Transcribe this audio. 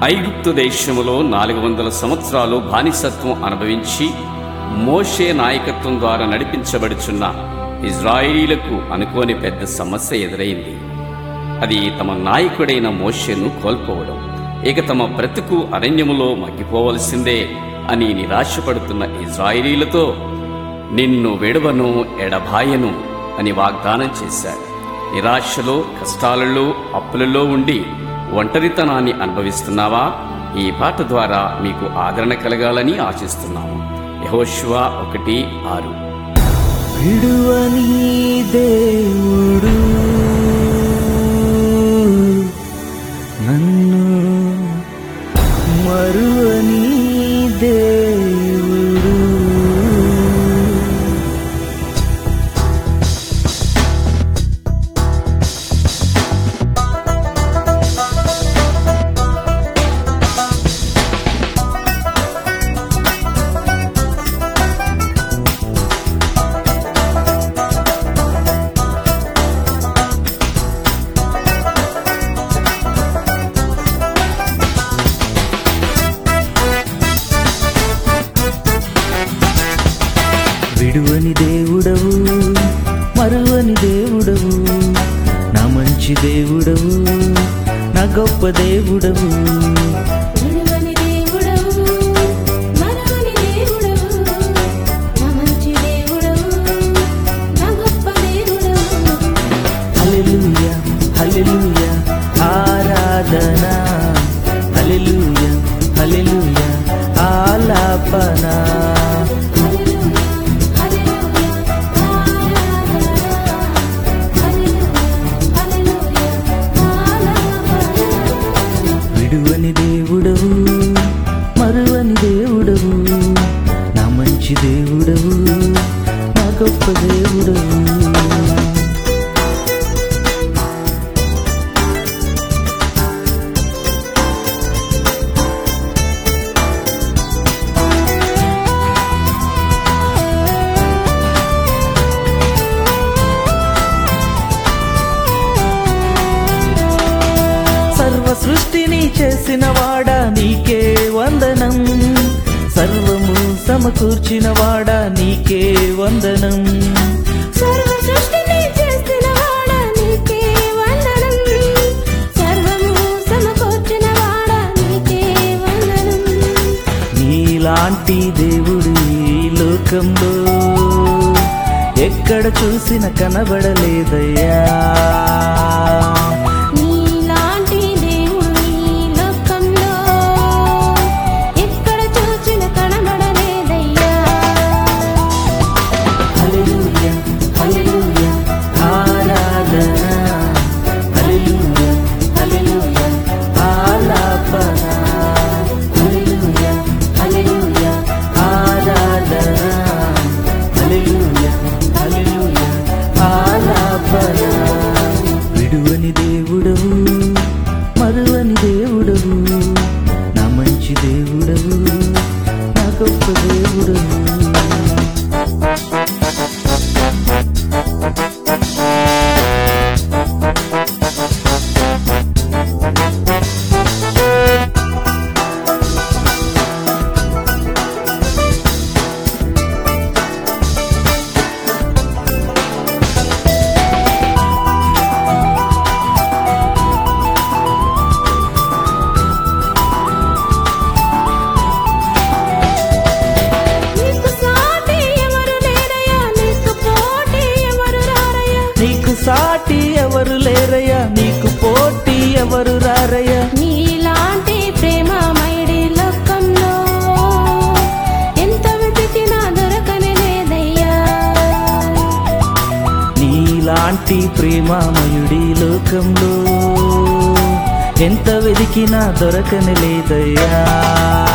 ఐగుప్తు దేశములో నాలుగు వందల సంవత్సరాలు బానిసత్వం అనుభవించి మోషే నాయకత్వం ద్వారా నడిపించబడుచున్న ఇజ్రాయిలీలకు అనుకోని పెద్ద సమస్య ఎదురైంది అది తమ నాయకుడైన మోషేను కోల్పోవడం ఇక తమ బ్రతుకు అరణ్యములో మగ్గిపోవలసిందే అని నిరాశపడుతున్న ఇజ్రాయిలీలతో నిన్ను విడవను ఎడబాయను అని వాగ్దానం చేశారు నిరాశలో కష్టాలలో అప్పులలో ఉండి ఒంటరితనాన్ని అనుభవిస్తున్నావా ఈ పాట ద్వారా మీకు ఆదరణ కలగాలని ఆశిస్తున్నాము యహోశివ ఒకటి ఆరు విడువని దేవుడు నన్ను మరువని దేవుడు విడువని దేవుడవు మరువని దేవుడవు నా మంచి దేవుడవు నా గొప్ప దేవుడవు విడువని దేవుడవు మరువని దేవుడవు నా మంచి దేవుడవు నా గొప్ప దేవుడవు హల్లెలూయా హల్లెలూయా ఆరాధన హల్లెలూయా హల్లెలూయా ఆలాపన హల్లెలూయా హల్లెలూయా హల్లెలూయా హల్లెలూయా విడువని దేవుడవు మరువని దేవుడవు నా మంచి దేవుడవు నా గొప్ప దేవుడవు సర్వ సృష్టిని చేసిన వాడా నీకే వందనం సర్వము సమకూర్చిన వాడా నీకే వందనం సర్వ సృష్టిని చేసిన వాడా నీకే వందనం సర్వము సమకూర్చిన వాడా నీకే వందనం నీలాంటి దేవుడు ఈ లోకంలో ఎక్కడ చూసిన కనబడలేదయ్యా నీలాంటి దేవుడు ఈ లోకంలో ఎక్కడ చూచిన కనబడలేదయ్యా హల్లెలూయా హల్లెలూయా ఆరాధన హల్లెలూయా హల్లెలూయా ఆలాపన హల్లెలూయా హల్లెలూయా ఆరాధన హల్లెలూయా హల్లెలూయా ఆలాపన విడువని దేవుడవు మరువని దేవుడవు నా మంచి దేవుడవు నా గొప్ప దేవుడవు నీకు సాటి ఎవరు లేరయ్యా నీకు పోటీ ఎవరు రారయ్యా నీకు సాటి ఎవరు లేరయ్యా నీకు పోటీ ఎవరు రారయ్యా నీలాంటి ప్రేమమయుడి లోకంలో ఎంత వెతికినా దొరకని లేదయ్యా నీలాంటి ప్రేమామయుడి లోకంలో ఎంత వెతికినా దొరకని లేదయ్యా